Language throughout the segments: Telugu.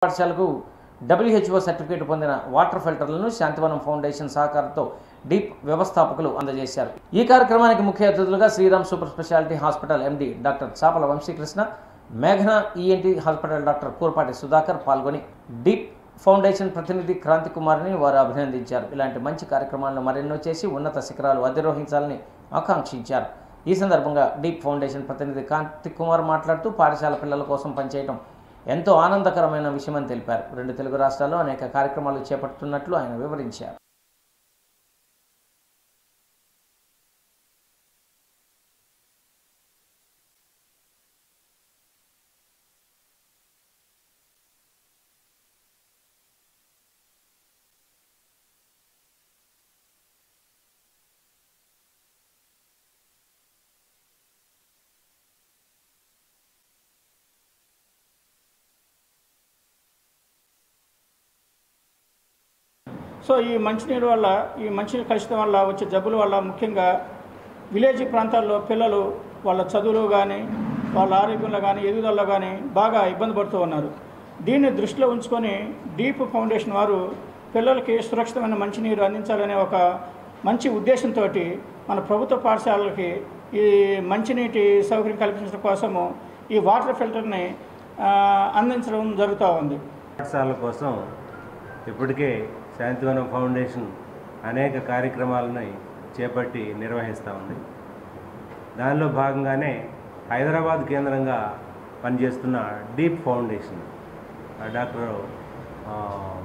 పాఠశాలకు డబ్ల్యూహెచ్ఓ సర్టిఫికేట్ పొందిన వాటర్ ఫిల్టర్లను శాంతివనం ఫౌండేషన్ సహకారంతో డీప్ వ్యవస్థాపకులు అందజేశారు ఈ కార్యక్రమానికి ముఖ్య అతిథులుగా Sriram super specialty hospital MD doctor Chapala Vamsikrishna మేఘన ENT hospital doctor Kurapati Sudhakar పాల్గొని డీప్ ఫౌండేషన్ ప్రతినిధి క్రాంతి కుమార్ని వారు అభినందించారు ఇలాంటి మంచి కార్యక్రమాలను మరెన్నో చేసి ఉన్నత శిఖరాలు అధిరోహించాలని ఆకాంక్షించారు ఈ సందర్భంగా డీప్ ఫౌండేషన్ ప్రతినిధి కాంతి కుమార్ మాట్లాడుతూ పాఠశాల పిల్లల కోసం పనిచేయడం ఎంతో ఆనందకరమైన విషయమని తెలిపారు రెండు తెలుగు రాష్ట్రాల్లో అనేక కార్యక్రమాలు చేపడుతున్నట్లు ఆయన వివరించారు సో ఈ మంచినీరు వల్ల ఈ మంచినీరు కలుషితం వల్ల వచ్చే జబ్బుల వల్ల ముఖ్యంగా విలేజ్ ప్రాంతాల్లో పిల్లలు వాళ్ళ చదువులో కానీ వాళ్ళ ఆరోగ్యంలో కానీ ఎదుగుదలలో కానీ బాగా ఇబ్బంది పడుతూ ఉన్నారు దీన్ని దృష్టిలో ఉంచుకొని డీప్ ఫౌండేషన్ వారు పిల్లలకి సురక్షితమైన మంచినీరు అందించాలనే ఒక మంచి ఉద్దేశంతో మన ప్రభుత్వ పాఠశాలలకి ఈ మంచినీటి సౌకర్యం కల్పించడం కోసము ఈ వాటర్ ఫిల్టర్ని ఆ, అందించడం జరుగుతూ ఉంది పాఠశాలల కోసం ఇప్పటికే శాంతివనం ఫౌండేషన్ అనేక కార్యక్రమాలను చేపట్టి నిర్వహిస్తూ ఉంది దానిలో భాగంగానే హైదరాబాద్ కేంద్రంగా పనిచేస్తున్న డీప్ ఫౌండేషన్ ఆ డాక్టర్ ఆ,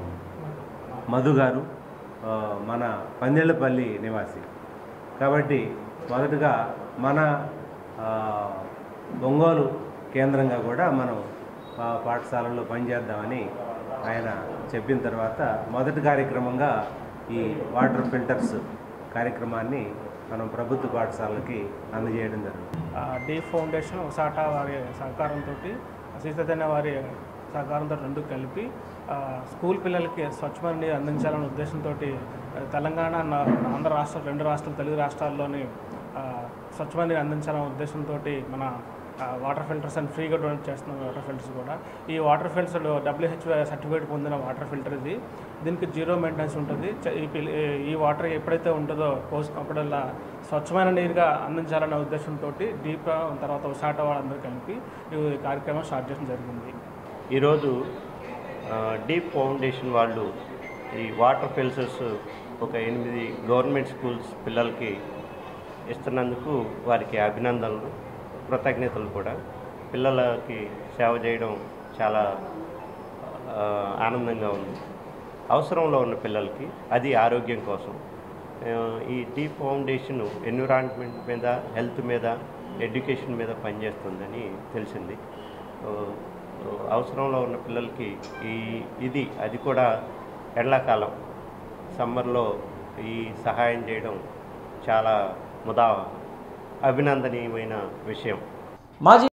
మధు గారు ఆ, మన పందేళ్లపల్లి నివాసి కాబట్టి మొదటగా మన ఆ, ఒంగోలు కేంద్రంగా కూడా మనం పా- పాఠశాలల్లో పనిచేద్దామని ఆయన చెప్పిన తర్వాత మొదటి కార్యక్రమంగా ఈ వాటర్ ఫిల్టర్స్ కార్యక్రమాన్ని మనం ప్రభుత్వ పాఠశాలలకి అందజేయడం జరుగుతుంది ఆ, డీ ఫౌండేషన్ ఉసాటా వారి సహకారంతో సీతతైన వారి సహకారంతో రెండు కలిపి ఆ, స్కూల్ పిల్లలకి స్వచ్ఛమైన నీరు అందించాలనే ఉద్దేశంతో తెలంగాణ నా- ఆంధ్ర రాష్ట్రాలు రెండు రాష్ట్రాలు తెలుగు రాష్ట్రాల్లోని ఆ, స్వచ్ఛమైన నీరు అందించాలనే ఉద్దేశంతో మన ఆ, వాటర్ ఫిల్టర్స్ అండ్ ఫ్రీగా డొనేట్ చేస్తున్న వాటర్ ఫిల్టర్స్ కూడా ఈ వాటర్ ఫిల్టర్స్ డబ్ల్యూహెచ్ఓ సర్టిఫికేట్ పొందిన వాటర్ ఫిల్టర్ ఇది దీనికి జీరో మెయింటెనెన్స్ ఉంటుంది చ- ఈ పిల్- ఈ వాటర్ ఎప్పుడైతే ఉంటుందో పోసుకున్నప్పుడల్లా స్వచ్ఛమైన నీరుగా అందించాలనే ఉద్దేశంతో డీప్ తర్వాత ఉసాట వాళ్ళందరూ కలిపి ఈ కార్యక్రమం స్టార్ట్ చేయడం జరిగింది ఈరోజు ఆ, డీప్ ఫౌండేషన్ వాళ్ళు ఈ వాటర్ ఫిల్టర్స్ ఒక ఎనిమిది గవర్నమెంట్ స్కూల్స్ పిల్లలకి ఇస్తున్నందుకు వారికి అభినందనలు కృతజ్ఞతలు కూడా పిల్లలకి సేవ చేయడం చాలా ఆ, ఆనందంగా ఉంది అవసరంలో ఉన్న పిల్లలకి అది ఆరోగ్యం కోసం ఆ, ఈ డీప్ ఫౌండేషన్ ఎన్విరాన్మెంట్ మీద హెల్త్ మీద ఎడ్యుకేషన్ మీద పనిచేస్తుందని తెలిసింది ఆ, అవసరంలో ఉన్న పిల్లలకి ఈ ఇది అది కూడా ఎండాకాలం సమ్మర్లో ఈ సహాయం చేయడం చాలా ముదా అభినందనీయమైన విషయం మాజీ